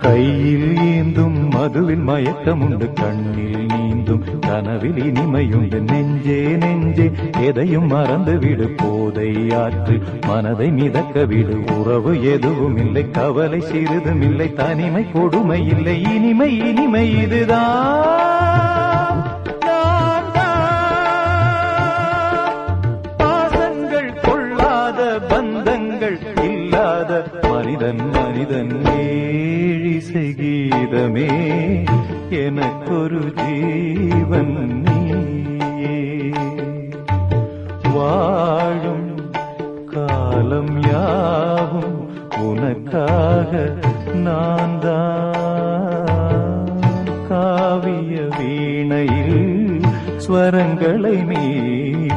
கையில் ஏந்தும் மதுவில் மயக்கமுண்டு கண்ணில் நீந்தும் கனவில் இனிமையுண்டு நெஞ்சே நெஞ்சே எதையும் மறந்து விடு போதை ஆற்று மனதை மிதக்க விடு உறவு எதுவும் இல்லை கவலை சிறிதும் இல்லை தனிமை கொடுமை இல்லை இனிமை இனிமை இதுதான் நான் தான். பாசங்கள் கொள்ளாத பந்தங்கள் இல்லாத மனிதன் மனிதன் ஏழிசை கீதமே எனக்கொரு ஜீவன் நீயே வாழும் காலம் யாவும் உனக்காக நான் தான் காவிய வீணையில் ஸ்வரங்களை மீ